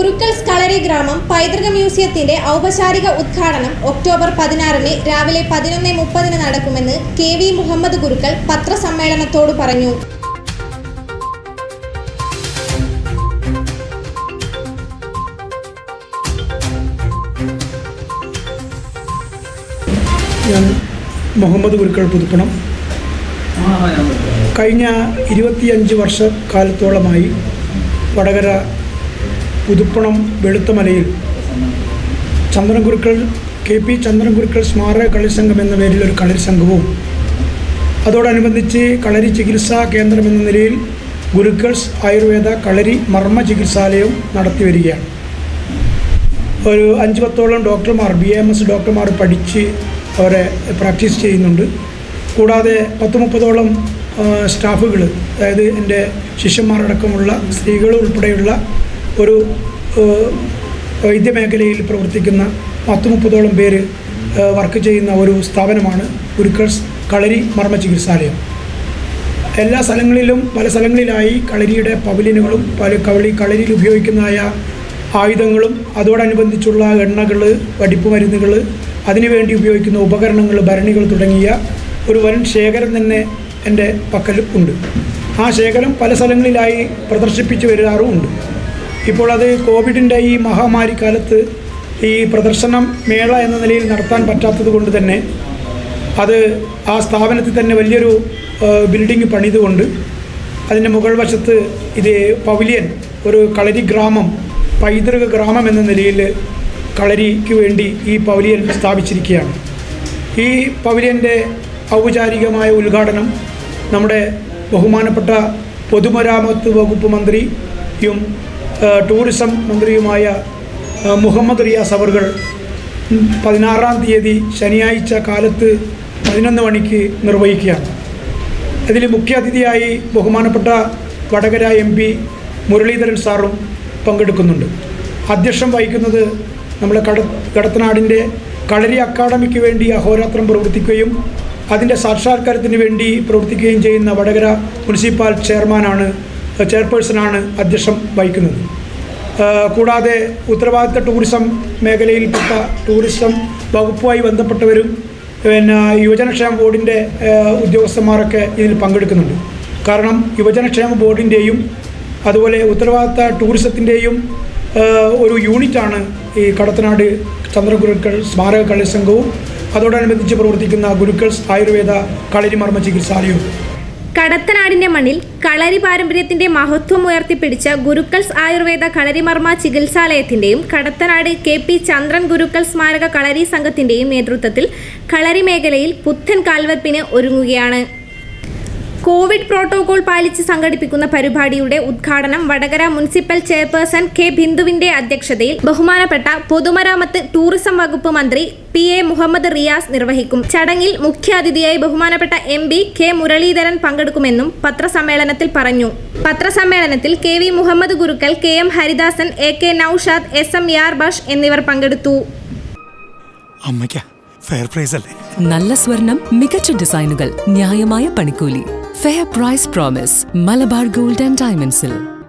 ഗുരുക്കൾസ് കളരി ഗ്രാമം പൈതൃക മ്യൂസിയത്തിന്റെ ഔപചാരിക ഉദ്ഘാടനം ഒക്ടോബർ പതിനാറിന് രാവിലെ പതിനൊന്ന് മുപ്പതിന് നടക്കുമെന്ന് കെ വി മുഹമ്മദ് ഗുരുക്കൾ പത്രസമ്മേളനത്തോട് പറഞ്ഞു ഞാൻ മുഹമ്മദ് ഗുരുക്കൾ പുതുപ്പണം കഴിഞ്ഞ ഇരുപത്തിയഞ്ച് വർഷക്കാലത്തോളമായി വടകര പുതുപ്പണം വെളുത്തമലയിൽ ചന്ദ്രൻ ഗുരുക്കൾ കെ പി ചന്ദ്രൻ ഗുരുക്കൾ സ്മാരക കളിസംഘം എന്ന പേരിൽ ഒരു കളരി സംഘവും അതോടനുബന്ധിച്ച് കളരി ചികിത്സാ കേന്ദ്രം എന്ന നിലയിൽ ഗുരുക്കൾസ് ആയുർവേദ കളരി മർമ്മ ചികിത്സാലയവും നടത്തി വരികയാണ് ഒരു അഞ്ച് പത്തോളം ഡോക്ടർമാർ ബി എം എസ് ഡോക്ടർമാർ പഠിച്ച് അവരെ പ്രാക്ടീസ് ചെയ്യുന്നുണ്ട് കൂടാതെ പത്ത് മുപ്പതോളം സ്റ്റാഫുകൾ അതായത് എൻ്റെ ശിഷ്യന്മാരടക്കമുള്ള സ്ത്രീകൾ ഉൾപ്പെടെയുള്ള ഒരു ആ, വൈദ്യമേഖലയിൽ പ്രവർത്തിക്കുന്ന പത്ത് മുപ്പതോളം പേര് ആ, വർക്ക് ചെയ്യുന്ന ഒരു സ്ഥാപനമാണ് ഗുരുക്കൾസ് കളരി മർമ്മ ചികിത്സാലയം എല്ലാ സ്ഥലങ്ങളിലും പല സ്ഥലങ്ങളിലായി കളരിയുടെ പവലിനുകളും പല കളി കളരിയിൽ ഉപയോഗിക്കുന്നതായ ആയുധങ്ങളും അതോടനുബന്ധിച്ചുള്ള എണ്ണകൾ വടിപ്പ് മരുന്നുകൾ അതിനുവേണ്ടി ഉപയോഗിക്കുന്ന ഉപകരണങ്ങൾ ഭരണികൾ തുടങ്ങിയ ഒരു വൻ ശേഖരം തന്നെ എൻ്റെ പക്കൽ ഉണ്ട് ആ ശേഖരം പല സ്ഥലങ്ങളിലായി പ്രദർശിപ്പിച്ച് വരാറുമുണ്ട് ഇപ്പോൾ അത് കോവിഡിൻ്റെ ഈ മഹാമാരി കാലത്ത് ഈ പ്രദർശനം മേള എന്ന നിലയിൽ നടത്താൻ പറ്റാത്തത് കൊണ്ട് തന്നെ അത് ആ സ്ഥാപനത്തിൽ തന്നെ വലിയൊരു ആ, ബിൽഡിംഗ് പണിതുകൊണ്ട് അതിൻ്റെ മുകൾ വശത്ത് ഇത് പവിലിയൻ ഒരു കളരി ഗ്രാമം പൈതൃക ഗ്രാമം എന്ന നിലയിൽ കളരിക്ക് വേണ്ടി ഈ പവലിയൻ സ്ഥാപിച്ചിരിക്കുകയാണ് ഈ പവലിയൻ്റെ ഔപചാരികമായ ഉദ്ഘാടനം നമ്മുടെ ബഹുമാനപ്പെട്ട പൊതുമരാമത്ത് വകുപ്പ് മന്ത്രിയും ആ, ടൂറിസം മന്ത്രിയുമായ ആ, മുഹമ്മദ് റിയാസ് അവർകൾ പതിനാറാം തീയതി ശനിയാഴ്ച കാലത്ത് പതിനൊന്ന് മണിക്ക് നിർവഹിക്കുകയാണ് ഇതിൽ മുഖ്യാതിഥിയായി ബഹുമാനപ്പെട്ട വടകര എം പി മുരളീധരൻ സാറും പങ്കെടുക്കുന്നുണ്ട് അധ്യക്ഷം വഹിക്കുന്നത് നമ്മുടെ കട കടത്തനാടിൻ്റെ കളരി അക്കാദമിക്ക് വേണ്ടി അഹോരാത്രം പ്രവർത്തിക്കുകയും അതിൻ്റെ സാക്ഷാത്കാരത്തിന് വേണ്ടി പ്രവർത്തിക്കുകയും ചെയ്യുന്ന വടകര മുനിസിപ്പൽ ചെയർമാനാണ് ചെയർപേഴ്സണാണ് അധ്യക്ഷം വഹിക്കുന്നത് ആ, കൂടാതെ ഉത്തരവാദിത്ത ടൂറിസം മേഖലയിൽപ്പെട്ട ടൂറിസം വകുപ്പുമായി ബന്ധപ്പെട്ടവരും പിന്നെ യുവജനക്ഷേമ ബോർഡിൻ്റെ ആ, ഉദ്യോഗസ്ഥന്മാരൊക്കെ ഇതിൽ പങ്കെടുക്കുന്നുണ്ട് കാരണം യുവജനക്ഷേമ ബോർഡിൻ്റെയും അതുപോലെ ഉത്തരവാദിത്ത ടൂറിസത്തിൻ്റെയും ആ, ഒരു യൂണിറ്റാണ് ഈ കടത്തനാട് ചന്ദ്രഗുരുക്കൾ സ്മാരക കളി സംഘവും അതോടനുബന്ധിച്ച് പ്രവർത്തിക്കുന്ന ഗുരുക്കൾസ് ആയുർവേദ കളരിമർമ്മ ചികിത്സാലയവും കടത്തനാടിന്റെ മണ്ണിൽ കളരി പാരമ്പര്യത്തിന്റെ മഹത്വം ഉയർത്തിപ്പിടിച്ച ഗുരുക്കൾസ് ആയുർവേദ കളരിമർമ്മ ചികിത്സാലയത്തിന്റെയും കടത്തനാട് കെ പി ചന്ദ്രൻ ഗുരുക്കൾ സ്മാരക കളരി സംഘത്തിന്റെയും നേതൃത്വത്തിൽ കളരി മേഖലയിൽ പുത്തൻ കാൽവെപ്പിന് ഒരുങ്ങുകയാണ് കോവിഡ് പ്രോട്ടോകോൾ പാലിച്ച് സംഘടിപ്പിക്കുന്ന പരിപാടിയുടെ ഉദ്ഘാടനം വടകര മുനിസിപ്പൽ ചെയർപേഴ്സൺ കെ ബിന്ദുവിന്റെ അധ്യക്ഷതയിൽ ബഹുമാനപ്പെട്ട പൊതുമരാമത്ത് ടൂറിസം വകുപ്പ് മന്ത്രി പി എ മുഹമ്മദ് റിയാസ് നിർവഹിക്കും ചടങ്ങിൽ മുഖ്യാതിഥിയായി ബഹുമാനപ്പെട്ട എം പി കെ മുരളീധരൻ പങ്കെടുക്കുമെന്നും പത്രസമ്മേളനത്തിൽ പറഞ്ഞു പത്രസമ്മേളനത്തിൽ K V Muhammad Gurukkal K M Haridasan A K Naushad S M Yarbash എന്നിവർ പങ്കെടുത്തു അമ്മയ്ക്ക ഫെയർ പ്രൈസ് അല്ലേ നല്ല സ്വർണം മികച്ച ഡിസൈനുകൾ ന്യായമായ പണിക്കൂലി fair price promise Malabar gold and ഡയമണ്ട്സിൽ